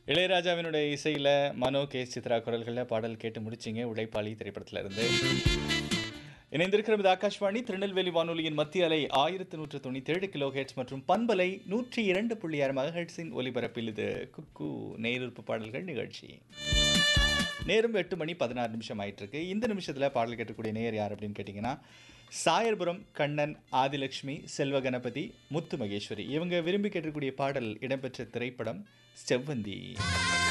இளையராஜாவினுடைய இசையில் மனோ கே சித்ரா குரல்களில் பாடல் கேட்டு முடிச்சிங்க உழைப்பாளி திரைப்படத்தில் இருந்து இணைந்திருக்கிற இது ஆகாஷ்வாணி திருநெல்வேலி வானொலியின் மத்திய அலை ஆயிரத்தி நூற்று தொண்ணூற்றி ஏழு கிலோ ஹெட்ஸ் மற்றும் பண்பலை நூற்றி இரண்டு புள்ளி ஆறு மகஹெட்ஸின் ஒலிபரப்பில் இது குக்கு நேருப்பு பாடல்கள் நிகழ்ச்சி நேரம் எட்டு மணி பதினாறு நிமிஷம் ஆயிட்டு இருக்கு இந்த நிமிஷத்தில் பாடல் கேட்கக்கூடிய நேயர் யார் அப்படின்னு கேட்டிங்கன்னா சாயர்புரம் கண்ணன் ஆதிலட்சுமி செல்வ கணபதி முத்து மகேஸ்வரி இவங்க விரும்பி கேட்கக்கூடிய பாடல் இடம்பெற்ற திரைப்படம் செவ்வந்தி